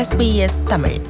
SBS Tamil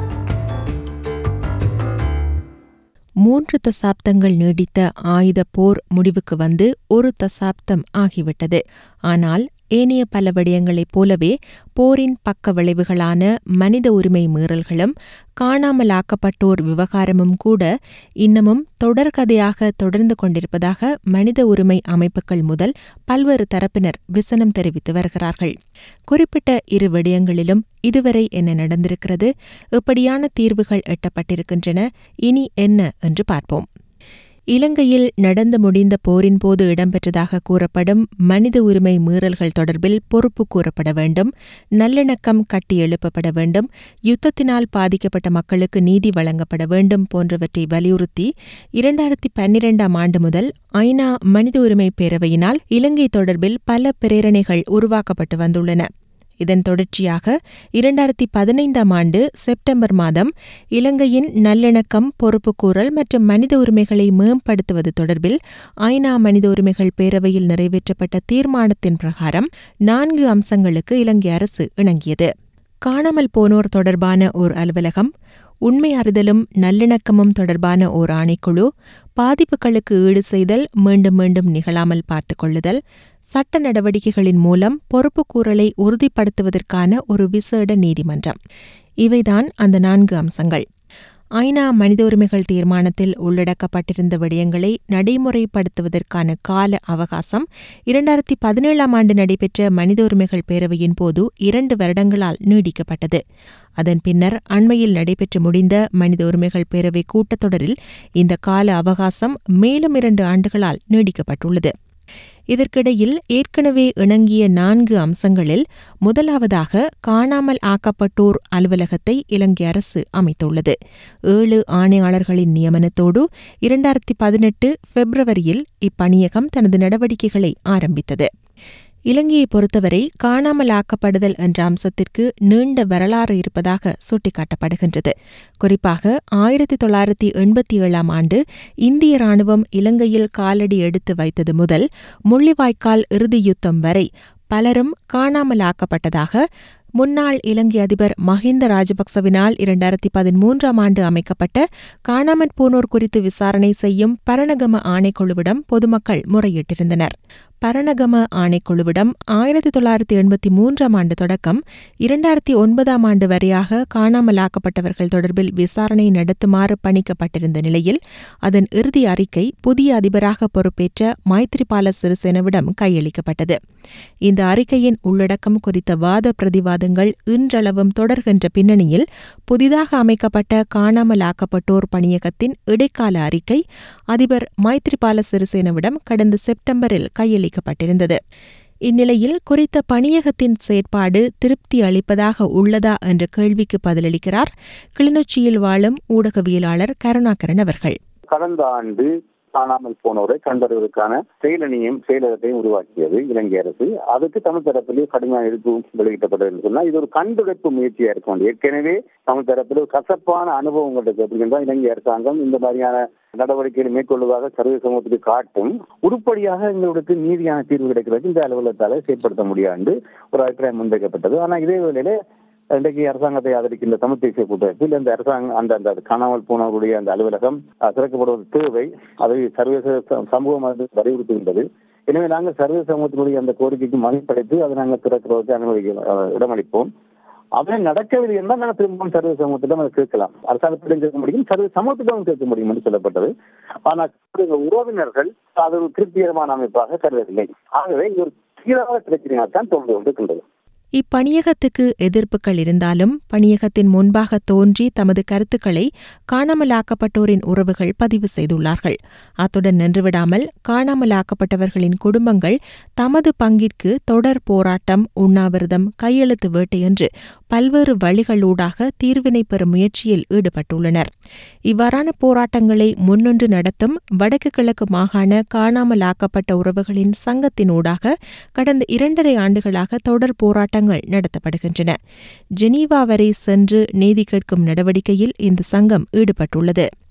மூன்று தசாப்தங்கள் நீடித்த ஆயுத போர் முடிவுக்கு வந்து ஒரு தசாப்தம் ஆகிவிட்டது ஆனால் ஏனைய பல விடயங்களைப் போலவே போரின் பக்க விளைவுகளான மனித உரிமை மீறல்களும் காணாமலாக்கப்பட்டோர் விவகாரமும் கூட இன்னமும் தொடர்கதையாக தொடர்ந்து கொண்டிருப்பதாக மனித உரிமை அமைப்புகள் முதல் பல்வேறு தரப்பினர் விசனம் தெரிவித்து வருகிறார்கள் குறிப்பிட்ட இரு விடயங்களிலும் இதுவரை என்ன நடந்திருக்கிறது எப்படியான தீர்வுகள் எட்டப்பட்டிருக்கின்றன இனி என்ன என்று பார்ப்போம் இலங்கையில் நடந்து முடிந்த போரின் போது இடம்பெற்றதாக கூறப்படும் மனித உரிமை மீறல்கள் தொடர்பில் பொறுப்பு கூறப்பட வேண்டும் நல்லிணக்கம் கட்டி எழுப்பப்பட வேண்டும் யுத்தத்தினால் பாதிக்கப்பட்ட மக்களுக்கு நீதி வழங்கப்பட வேண்டும் போன்றவற்றை வலியுறுத்தி இரண்டாயிரத்தி பன்னிரெண்டாம் ஆண்டு முதல் ஐநா மனித உரிமை பேரவையினால் இலங்கை தொடர்பில் பல பிரேரணைகள் உருவாக்கப்பட்டு வந்துள்ளன இதன் தொடர்ச்சியாக இரண்டாயிரத்தி பதினைந்தாம் ஆண்டு செப்டம்பர் மாதம் இலங்கையின் நல்லிணக்கம் பொறுப்புக்கூறல் மற்றும் மனித உரிமைகளை மேம்படுத்துவது தொடர்பில் ஐநா மனித உரிமைகள் பேரவையில் நிறைவேற்றப்பட்ட தீர்மானத்தின் பிரகாரம் நான்கு அம்சங்களுக்கு இலங்கை அரசு இணங்கியது காணாமல் போனோர் தொடர்பான ஓர் அலுவலகம் உண்மை அறிதலும் நல்லிணக்கமும் தொடர்பான ஓர் ஆணைக்குழு பாதிப்புகளுக்கு ஈடு செய்தல் மீண்டும் மீண்டும் நிகழாமல் பார்த்துக் கொள்ளுதல் சட்ட நடவடிக்கைகளின் மூலம் பொறுப்புக்கூறலை உறுதிப்படுத்துவதற்கான ஒரு விசேட நீதிமன்றம் இவைதான் அந்த நான்கு அம்சங்கள் ஐநா மனித உரிமைகள் தீர்மானத்தில் உள்ளடக்கப்பட்டிருந்த விடயங்களை நடைமுறைப்படுத்துவதற்கான கால அவகாசம் இரண்டாயிரத்தி பதினேழாம் ஆண்டு நடைபெற்ற மனித உரிமைகள் பேரவையின் போது இரண்டு வருடங்களால் நீடிக்கப்பட்டது அதன் பின்னர் அண்மையில் நடைபெற்று முடிந்த மனித உரிமைகள் பேரவை கூட்டத்தொடரில் இந்த கால அவகாசம் மேலும் இரண்டு ஆண்டுகளால் நீடிக்கப்பட்டுள்ளது இதற்கிடையில் ஏற்கனவே இணங்கிய நான்கு அம்சங்களில் முதலாவதாக காணாமல் ஆக்கப்பட்டோர் அலுவலகத்தை இலங்கை அரசு அமைத்துள்ளது ஏழு ஆணையாளர்களின் நியமனத்தோடு இரண்டாயிரத்தி பதினெட்டு பிப்ரவரியில் இப்பணியகம் தனது நடவடிக்கைகளை ஆரம்பித்தது இலங்கையை பொறுத்தவரை காணாமல் ஆக்கப்படுதல் என்ற அம்சத்திற்கு நீண்ட வரலாறு இருப்பதாக சுட்டிக்காட்டப்படுகின்றது குறிப்பாக ஆயிரத்தி தொள்ளாயிரத்தி எண்பத்தி ஏழாம் ஆண்டு இந்திய ராணுவம் இலங்கையில் காலடி எடுத்து வைத்தது முதல் முள்ளிவாய்க்கால் இறுதி யுத்தம் வரை பலரும் காணாமல் ஆக்கப்பட்டதாக முன்னாள் இலங்கை அதிபர் மஹிந்த ராஜபக்சவினால் இரண்டாயிரத்தி பதிமூன்றாம் ஆண்டு அமைக்கப்பட்ட காணாமற் போனோர் குறித்து விசாரணை செய்யும் பரணகம ஆணைக்குழுவிடம் பொதுமக்கள் முறையிட்டிருந்தனர் பரணகம ஆணைக்குழுவிடம் ஆயிரத்தி தொள்ளாயிரத்தி எண்பத்தி மூன்றாம் ஆண்டு தொடக்கம் இரண்டாயிரத்தி ஒன்பதாம் ஆண்டு வரையாக காணாமலாக்கப்பட்டவர்கள் தொடர்பில் விசாரணை நடத்துமாறு பணிக்கப்பட்டிருந்த நிலையில் அதன் இறுதி அறிக்கை புதிய அதிபராக பொறுப்பேற்ற மைத்ரிபால சிறிசேனவிடம் கையளிக்கப்பட்டது இந்த அறிக்கையின் உள்ளடக்கம் குறித்த வாத பிரதிவாதங்கள் இன்றளவும் தொடர்கின்ற பின்னணியில் புதிதாக அமைக்கப்பட்ட காணாமலாக்கப்பட்டோர் பணியகத்தின் இடைக்கால அறிக்கை அதிபர் மைத்ரிபால சிறிசேனவிடம் கடந்த செப்டம்பரில் கையளிக்கப்பட்டிருந்தது இந்நிலையில் குறித்த பணியகத்தின் செயற்பாடு திருப்தி அளிப்பதாக உள்ளதா என்ற கேள்விக்கு பதிலளிக்கிறார் கிளிநொச்சியில் வாழும் ஊடகவியலாளர் கருணாகரன் அவர்கள் கடந்த ஆண்டு காணாமல் போனோரை கண்டறிவதற்கான செயலணியும் செயலகத்தையும் உருவாக்கியது இலங்கை அரசு அதுக்கு தமிழ் தரப்பிலே கடுமையான எதிர்ப்பு வெளியிட்டப்பட்டது சொன்னா இது ஒரு கண்டுடைப்பு முயற்சியா இருக்கும் ஏற்கனவே தமிழ் தரப்பில் ஒரு கசப்பான அனுபவங்கள் இருக்கு அப்படின்னா இலங்கை அரசாங்கம் இந்த மாதிரியான நடவடிக்கைகளை மேற்கொள்வதாக சர்வதேச சமூகத்துக்கு காட்டும் உருப்படியாக எங்களுக்கு நீதியான தீர்வு கிடைக்கிறதுக்கு இந்த அலுவலகத்தால செயற்படுத்த முடியாது ஒரு அபிப்பிராயம் முன்வைக்கப்பட்டது ஆனா இதே வேளையில இன்றைக்கு அரசாங்கத்தை ஆதரிக்கின்ற தமிழ் தேசிய கூட்டத்தில் இந்த அரசாங்கம் அந்த அந்த காணாமல் போனவருடைய அந்த அலுவலகம் திறக்கப்படுவது தேவை அதை சர்வதேச சமூகம் அது வலியுறுத்துகின்றது எனவே நாங்கள் சர்வதேச சமூகத்தினுடைய அந்த கோரிக்கைக்கு மதிப்படைத்து அதை நாங்கள் திறக்கிறதுக்கு அனுமதிக்க இடமளிப்போம் அவை நடக்கவில்லை என்றால் நாங்கள் திரும்பவும் சர்வ சமூகத்திடம் அதை கேட்கலாம் அரசாங்கத்திடம் கேட்க முடியும் சர்வ சமூகத்திடம் கேட்க முடியும் என்று சொல்லப்பட்டது ஆனால் உறவினர்கள் அது ஒரு திருப்திகரமான அமைப்பாக கருதவில்லை ஆகவே இது ஒரு சீராக பிரச்சனையாக தான் தோன்று கொண்டிருக்கின்றது இப்பணியகத்துக்கு எதிர்ப்புகள் இருந்தாலும் பணியகத்தின் முன்பாக தோன்றி தமது கருத்துக்களை காணாமலாக்கப்பட்டோரின் உறவுகள் பதிவு செய்துள்ளார்கள் அத்துடன் நின்றுவிடாமல் காணாமலாக்கப்பட்டவர்களின் குடும்பங்கள் தமது பங்கிற்கு தொடர் போராட்டம் உண்ணாவிரதம் கையெழுத்து வேட்டை என்று பல்வேறு வழிகளூடாக தீர்வினை பெறும் முயற்சியில் ஈடுபட்டுள்ளனர் இவ்வாறான போராட்டங்களை முன்னின்று நடத்தும் வடக்கு கிழக்கு மாகாண காணாமலாக்கப்பட்ட உறவுகளின் சங்கத்தினூடாக கடந்த இரண்டரை ஆண்டுகளாக தொடர் போராட்டங்கள் நடத்தப்படுகின்றன ஜெனீவா வரை சென்று நீதி கேட்கும் நடவடிக்கையில் இந்த சங்கம் ஈடுபட்டுள்ளது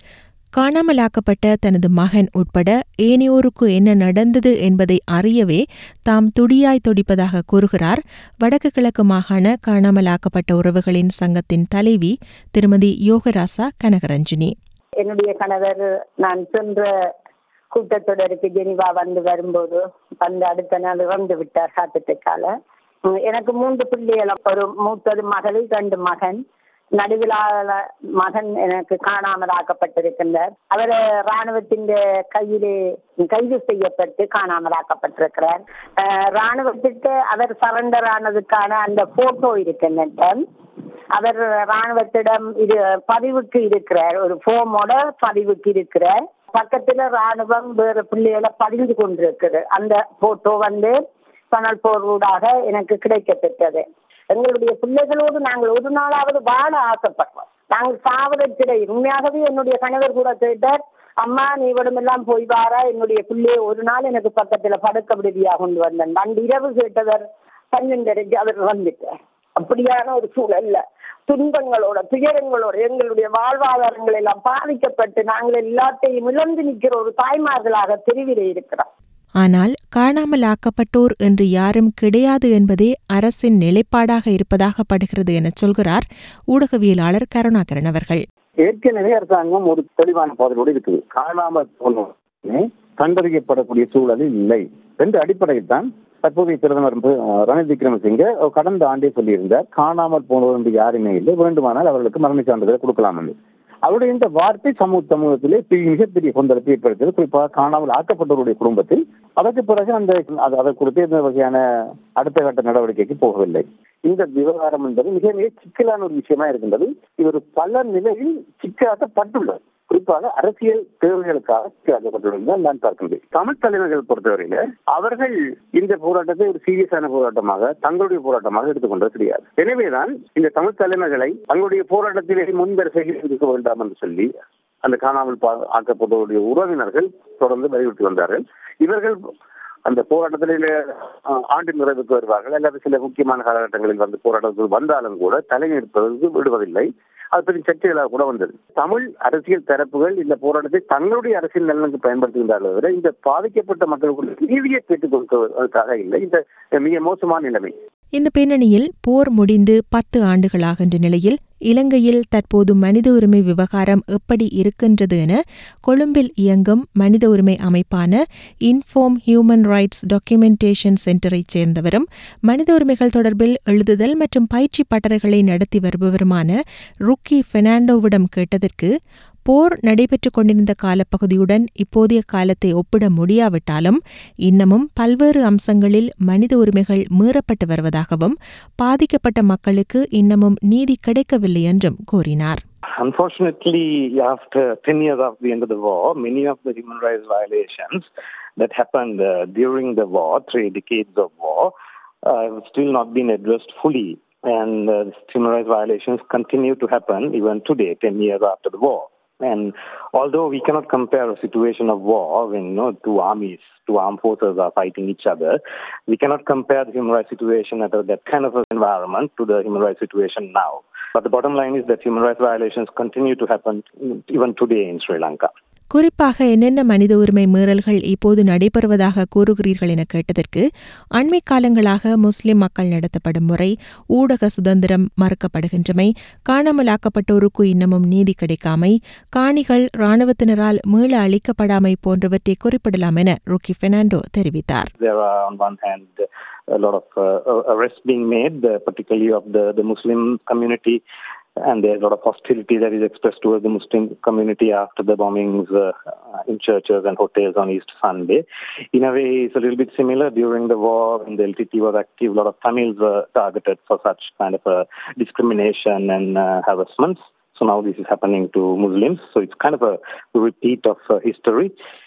காணாமலாக்கப்பட்ட தனது மகன் உட்பட ஏனையோருக்கு என்ன நடந்தது என்பதை அறியவே தாம் துடியாய் துடிப்பதாக கூறுகிறார் வடக்கு கிழக்கு மாகாண காணாமலாக்கப்பட்ட உறவுகளின் சங்கத்தின் தலைவி திருமதி யோகராசா கனகரஞ்சினி என்னுடைய கணவர் நான் சென்ற கூட்டத்தொடருக்கு ஜெனிவா வந்து வரும்போது வந்து அடுத்த நாள் இறந்து விட்டார் ஹார்ட் அட்டாக்கால எனக்கு மூன்று பிள்ளைகள் ஒரு மூத்தது மகள் ரெண்டு மகன் நடுவிலான மகன் எனக்கு காணாமல் ஆக்கப்பட்டிருக்கின்றார் அவர் ராணுவத்தின் கையிலே கைது செய்யப்பட்டு காணாமல் ஆக்கப்பட்டிருக்கிறார் ராணுவத்திற்கு அவர் சரண்டர் ஆனதுக்கான அந்த போட்டோ இருக்கின்ற அவர் ராணுவத்திடம் இது பதிவுக்கு இருக்கிறார் ஒரு ஃபோமோட பதிவுக்கு இருக்கிறார் பக்கத்துல ராணுவம் வேறு பிள்ளைகளை பதிந்து கொண்டிருக்குது அந்த போட்டோ வந்து சணல் போர்வூடாக எனக்கு கிடைக்கப்பெற்றது எங்களுடைய பிள்ளைகளோடு நாங்கள் ஒரு நாளாவது வாழ ஆசைப்படுறோம் நாங்கள் சாவதற்கிடை உண்மையாகவே என்னுடைய கணவர் கூட கேட்டார் அம்மா நீ இவடமெல்லாம் போய் வாரா என்னுடைய பிள்ளையை ஒரு நாள் எனக்கு பக்கத்துல படுக்க விடுதியா கொண்டு வந்தேன் அன்று இரவு கேட்டவர் பன்னெண்டரைக்கு அவர் வந்துட்டார் அப்படியான ஒரு சூழல்ல துன்பங்களோட துயரங்களோட எங்களுடைய வாழ்வாதாரங்கள் எல்லாம் பாதிக்கப்பட்டு நாங்கள் எல்லாத்தையும் இழந்து நிற்கிற ஒரு தாய்மார்களாக தெருவிலே இருக்கிறோம் ஆனால் காணாமல் ஆக்கப்பட்டோர் என்று யாரும் கிடையாது என்பதே அரசின் நிலைப்பாடாக இருப்பதாக படுகிறது என சொல்கிறார் ஊடகவியலாளர் கருணாகரன் அவர்கள் ஏற்கனவே அரசாங்கம் ஒரு தெளிவான பாதையோடு இருக்குது காணாமல் போனோமே கண்டறியப்படக்கூடிய சூழல் இல்லை என்ற அடிப்படையில் தான் தற்போதைய பிரதமர் ரணில் விக்ரமசிங்க கடந்த ஆண்டே சொல்லியிருந்தார் காணாமல் போனோர் என்று யாருமே இல்லை வேண்டுமானால் அவர்களுக்கு மரண சான்றிதழ் கொடுக்கலாம் என்று அவருடைய இந்த வார்த்தை சமூக சமூகத்திலே மிகப்பெரிய கொந்தளத்தை ஏற்படுத்தியது குறிப்பாக காணாமல் ஆக்கப்பட்டவருடைய குடும்பத்தில் அதற்கு பிறகு அந்த அதை கொடுத்து இந்த வகையான அடுத்த கட்ட நடவடிக்கைக்கு போகவில்லை இந்த விவகாரம் என்பது மிக மிக சிக்கலான ஒரு விஷயமா இருக்கின்றது இவர் பல நிலையில் சிக்கலாக்கப்பட்டுள்ளது குறிப்பாக அரசியல் தேவைகளுக்காக சிக்கலாக்கப்பட்டுள்ளது நான் பார்க்கின்றேன் தமிழ் தலைவர்கள் பொறுத்தவரையில அவர்கள் இந்த போராட்டத்தை ஒரு சீரியஸான போராட்டமாக தங்களுடைய போராட்டமாக எடுத்துக்கொண்டது கிடையாது எனவேதான் இந்த தமிழ் தலைவர்களை தங்களுடைய போராட்டத்திலே முன்வரிசையில் இருக்க வேண்டாம் என்று சொல்லி அந்த காணாமல் ஆக்கப்பட்டவருடைய உறவினர்கள் தொடர்ந்து வலியுறுத்தி வந்தார்கள் இவர்கள் அந்த போராட்டத்திலே ஆண்டு நிறைவுக்கு வருவார்கள் அல்லது சில முக்கியமான காலகட்டங்களில் வந்து போராட்டத்தில் வந்தாலும் கூட தலையெடுப்பதற்கு விடுவதில்லை அது பெரிய சர்ச்சைகளாக கூட வந்தது தமிழ் அரசியல் தரப்புகள் இந்த போராட்டத்தை தங்களுடைய அரசியல் நலனுக்கு பயன்படுத்துகின்றார்கள் விட இந்த பாதிக்கப்பட்ட மக்களுக்கு நீதியை கேட்டுக் கொடுப்பதற்காக இல்லை இந்த மிக மோசமான நிலைமை இந்த பின்னணியில் போர் முடிந்து பத்து ஆண்டுகளாகின்ற நிலையில் இலங்கையில் தற்போது மனித உரிமை விவகாரம் எப்படி இருக்கின்றது என கொழும்பில் இயங்கும் மனித உரிமை அமைப்பான இன்ஃபார்ம் ஹியூமன் ரைட்ஸ் டாக்குமெண்டேஷன் சென்டரைச் சேர்ந்தவரும் மனித உரிமைகள் தொடர்பில் எழுதுதல் மற்றும் பயிற்சி பட்டறைகளை நடத்தி வருபவருமான ருக்கி பெர்னாண்டோவிடம் கேட்டதற்கு போர் நடைபெற்றுக் கொண்டிருந்த காலப்பகுதியுடன் இப்போதைய காலத்தை ஒப்பிட முடியாவிட்டாலும் இன்னமும் பல்வேறு அம்சங்களில் மனித உரிமைகள் மீறப்பட்டு வருவதாகவும் பாதிக்கப்பட்ட மக்களுக்கு இன்னமும் நீதி கிடைக்கவில்லை என்றும் கூறினார் Unfortunately, after 10 years after the end of the war, many of the human rights violations that happened uh, during the war, three decades of war, uh, have still not been addressed fully. And uh, human rights violations continue to happen even today, 10 years after the war. And although we cannot compare a situation of war when you know, two armies, two armed forces are fighting each other, we cannot compare the human rights situation at that kind of an environment to the human rights situation now. But the bottom line is that human rights violations continue to happen even today in Sri Lanka. குறிப்பாக என்னென்ன மனித உரிமை மீறல்கள் இப்போது நடைபெறுவதாக கூறுகிறீர்கள் என கேட்டதற்கு அண்மை காலங்களாக முஸ்லிம் மக்கள் நடத்தப்படும் முறை ஊடக சுதந்திரம் மறுக்கப்படுகின்றமை காணாமலாக்கப்பட்டோருக்கு இன்னமும் நீதி கிடைக்காமை காணிகள் ராணுவத்தினரால் மீள அளிக்கப்படாமை போன்றவற்றை குறிப்பிடலாம் என ருக்கி பெர்னாண்டோ தெரிவித்தார் There are, on one hand, a lot of uh, arrests being made, uh, particularly of the, the Muslim community, and there's a lot of hostility that is expressed towards the Muslim community after the bombings uh, in churches and hotels on East Sunday. In a way, it's a little bit similar. During the war, when the LTT was active, a lot of Tamils were targeted for such kind of a discrimination and uh, harassments. So now this is happening to Muslims. So it's kind of a repeat of uh, history.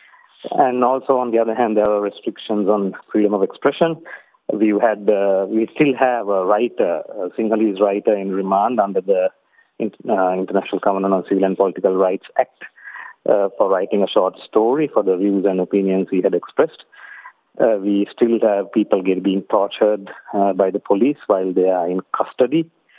And also, on the other hand, there are restrictions on freedom of expression. We had, uh, we still have a writer, a Sinhalese writer in remand under the uh, International Covenant on Civil and Political Rights Act uh, for writing a short story for the views and opinions he had expressed. Uh, we still have people get being tortured uh, by the police while they are in custody.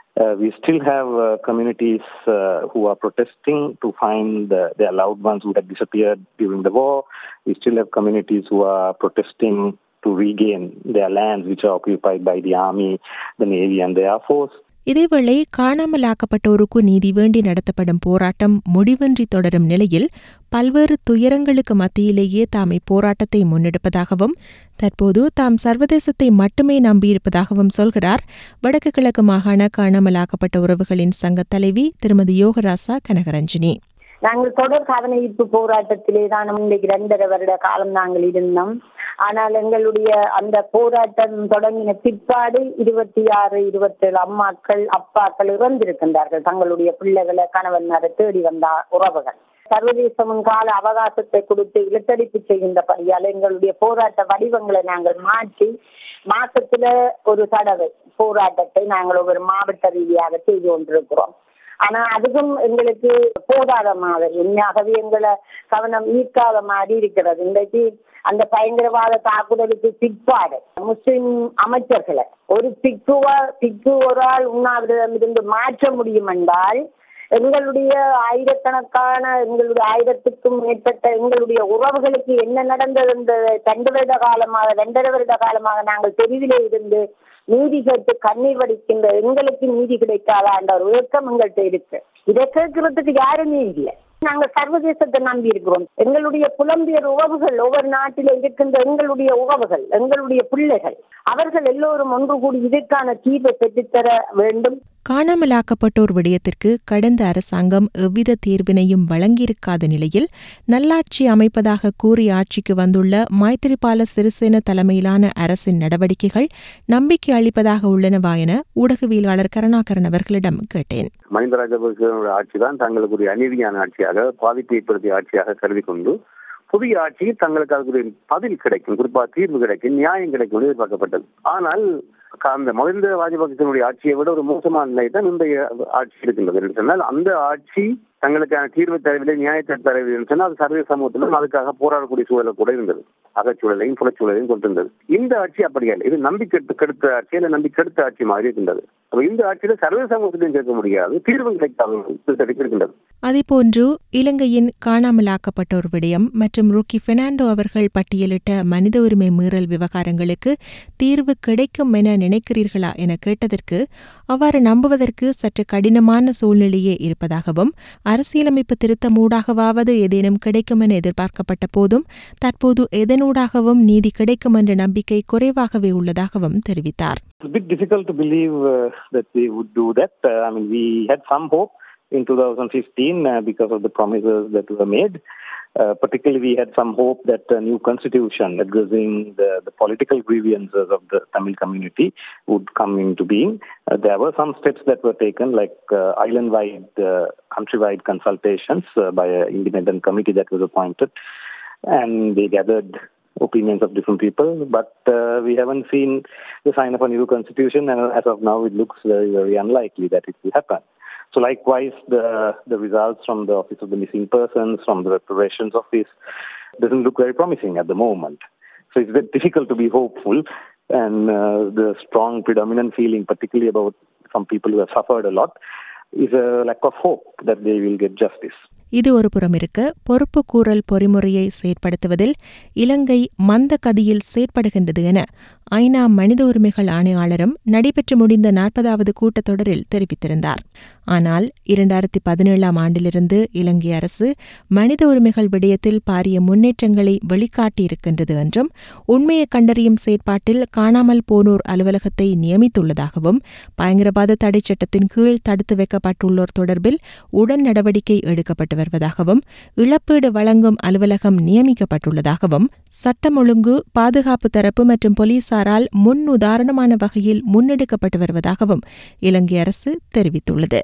Uh, we still have uh, communities uh, who are protesting to find uh, their loved ones who had disappeared during the war. We still have communities who are protesting to regain their lands, which are occupied by the army, the navy, and the air force. இதேவேளை காணாமலாக்கப்பட்டோருக்கு நீதி வேண்டி நடத்தப்படும் போராட்டம் முடிவின்றி தொடரும் நிலையில் பல்வேறு துயரங்களுக்கு மத்தியிலேயே தாம் இப்போராட்டத்தை முன்னெடுப்பதாகவும் தற்போது தாம் சர்வதேசத்தை மட்டுமே நம்பியிருப்பதாகவும் சொல்கிறார் வடக்கு கிழக்கு மாகாண காணாமலாக்கப்பட்ட உறவுகளின் சங்க தலைவி திருமதி யோகராசா கனகரஞ்சினி நாங்கள் தொடர் கவன ஈர்ப்பு போராட்டத்திலே தான் இன்றைக்கு ரெண்டரை வருட காலம் நாங்கள் இருந்தோம் ஆனால் எங்களுடைய அந்த போராட்டம் தொடங்கின பிற்பாடு இருபத்தி ஆறு இருபத்தேழு அம்மாக்கள் அப்பாக்கள் இறந்திருக்கின்றார்கள் தங்களுடைய பிள்ளைகளை கணவன்மாரை தேடி வந்த உறவுகள் சர்வதேசமும் கால அவகாசத்தை கொடுத்து இழுத்தடிப்பு செய்கின்றபடியால் எங்களுடைய போராட்ட வடிவங்களை நாங்கள் மாற்றி மாசத்துல ஒரு தடவை போராட்டத்தை நாங்கள் ஒவ்வொரு மாவட்ட ரீதியாக செய்து கொண்டிருக்கிறோம் ஆனா அதுக்கும் எங்களுக்கு போதாத மாதிரி உண்மையாகவே எங்களை கவனம் ஈர்க்காத மாதிரி இருக்கிறது இன்றைக்கு அந்த பயங்கரவாத தாக்குதலுக்கு பிற்பாடு முஸ்லிம் அமைச்சர்களை ஒரு பிக்குவா பிக்கு ஒரு ஆள் உண்ணாவிரதம் இருந்து மாற்ற முடியும் என்றால் எங்களுடைய ஆயிரக்கணக்கான எங்களுடைய ஆயிரத்துக்கும் மேற்பட்ட எங்களுடைய உறவுகளுக்கு என்ன நடந்தது இந்த ரெண்டு வருட காலமாக ரெண்டரை வருட காலமாக நாங்கள் தெருவிலே இருந்து நீதி கேட்டு கண்ணீர் வடிக்கின்ற எங்களுக்கு நீதி கிடைக்காதா என்ற ஒரு ஏக்கம் எங்கள்கிட்ட இருக்கு இதை கேட்கறதுக்கு யாருமே இல்லை நாங்கள் சர்வதேசத்தை நம்பி இருக்கிறோம் எங்களுடைய புலம்பியர் உறவுகள் ஒவ்வொரு நாட்டில இருக்கின்ற எங்களுடைய உறவுகள் எங்களுடைய பிள்ளைகள் அவர்கள் எல்லோரும் ஒன்று கூடி இதற்கான தீர்வை பெற்றுத்தர வேண்டும் காணாமலாக்கப்பட்டோர் விடயத்திற்கு கடந்த அரசாங்கம் எவ்வித தீர்வினையும் வழங்கியிருக்காத நிலையில் நல்லாட்சி அமைப்பதாக கூறி ஆட்சிக்கு வந்துள்ள மைத்திரிபால சிறிசேன தலைமையிலான அரசின் நடவடிக்கைகள் நம்பிக்கை அளிப்பதாக உள்ளனவா என ஊடகவியலாளர் கருணாகரன் அவர்களிடம் கேட்டேன் மஹிந்த ராஜபக்சேனுடைய ஆட்சி தான் தங்களுக்குரிய அநீதியான ஆட்சியாக பாதிப்பு ஏற்படுத்திய ஆட்சியாக கருதி கொண்டு புதிய ஆட்சியில் தங்களுக்கு அதுக்குரிய பதில் கிடைக்கும் குறிப்பாக தீர்வு கிடைக்கும் நியாயம் கிடைக்கும் என்று எதிர்பார்க்கப்பட்டது ஆனால் அந்த மஹிந்த ராஜபக்சனுடைய ஆட்சியை விட ஒரு மோசமான நிலை தான் இன்றைய ஆட்சி இருக்கின்றது என்று சொன்னால் அந்த ஆட்சி தங்களுக்கான தீர்வு தரவில்லை நியாயத்தை தரவில்லை என்று சொன்னால் அது சர்வதேச சமூகத்திலும் அதுக்காக போராடக்கூடிய சூழல் கூட இருந்தது அகச்சூழலையும் புறச்சூழலையும் கொண்டிருந்தது இந்த ஆட்சி அப்படியா இல்லை இது நம்பிக்கை கெடுத்த ஆட்சி இல்லை நம்பி கெடுத்த ஆட்சி மாதிரி இருக்கின்றது அப்ப இந்த ஆட்சியில சர்வதேச சமூகத்திலையும் கேட்க முடியாது தீர்வு கிடைக்காத இருக்கின்றது அதேபோன்று இலங்கையின் காணாமலாக்கப்பட்டோர் விடயம் மற்றும் ருக்கி பெர்னாண்டோ அவர்கள் பட்டியலிட்ட மனித உரிமை மீறல் விவகாரங்களுக்கு தீர்வு கிடைக்கும் என நினைக்கிறீர்களா என கேட்டதற்கு அவ்வாறு நம்புவதற்கு சற்று கடினமான சூழ்நிலையே இருப்பதாகவும் அரசியலமைப்பு திருத்தமூடாகவாவது ஏதேனும் கிடைக்கும் என எதிர்பார்க்கப்பட்ட போதும் தற்போது எதனூடாகவும் நீதி கிடைக்கும் என்ற நம்பிக்கை குறைவாகவே உள்ளதாகவும் தெரிவித்தார் It's a bit difficult to believe uh, that they would do that. Uh, I mean, we had some hope in 2015 uh, because of the promises that were made. Uh, particularly, we had some hope that a new constitution addressing the, the political grievances of the Tamil community would come into being. Uh, there were some steps that were taken, like uh, island-wide, uh, country-wide consultations uh, by an independent committee that was appointed, and they gathered opinions of different people, but uh, we haven't seen the sign of a new constitution, and as of now, it looks very, very unlikely that it will happen. So, likewise, the the results from the Office of the Missing Persons, from the Reparations Office, doesn't look very promising at the moment. So, it's very difficult to be hopeful, and uh, the strong predominant feeling, particularly about some people who have suffered a lot, is a lack of hope that they will get justice. இது ஒரு புறம் இருக்க பொறுப்பு கூறல் பொறிமுறையை செயற்படுத்துவதில் இலங்கை மந்த கதியில் செயற்படுகின்றது என ஐநா மனித உரிமைகள் ஆணையாளரும் நடைபெற்று முடிந்த நாற்பதாவது கூட்டத்தொடரில் தெரிவித்திருந்தார் ஆனால் இரண்டாயிரத்தி பதினேழாம் ஆண்டிலிருந்து இலங்கை அரசு மனித உரிமைகள் விடயத்தில் பாரிய முன்னேற்றங்களை வெளிக்காட்டியிருக்கின்றது என்றும் உண்மையை கண்டறியும் செயற்பாட்டில் காணாமல் போனோர் அலுவலகத்தை நியமித்துள்ளதாகவும் பயங்கரவாத தடை சட்டத்தின் கீழ் தடுத்து வைக்கப்பட்டுள்ளோர் தொடர்பில் உடன் நடவடிக்கை எடுக்கப்பட்டு வருவதாகவும் இழப்பீடு வழங்கும் அலுவலகம் நியமிக்கப்பட்டுள்ளதாகவும் சட்டம் ஒழுங்கு பாதுகாப்பு தரப்பு மற்றும் போலீசாரால் முன் உதாரணமான வகையில் முன்னெடுக்கப்பட்டு வருவதாகவும் இலங்கை அரசு தெரிவித்துள்ளது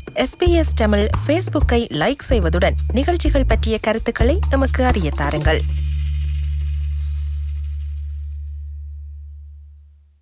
எஸ்பிஎஸ் தமிழ் ஃபேஸ்புக்கை லைக் செய்வதுடன் நிகழ்ச்சிகள் பற்றிய கருத்துக்களை எமக்கு அறிய தாருங்கள்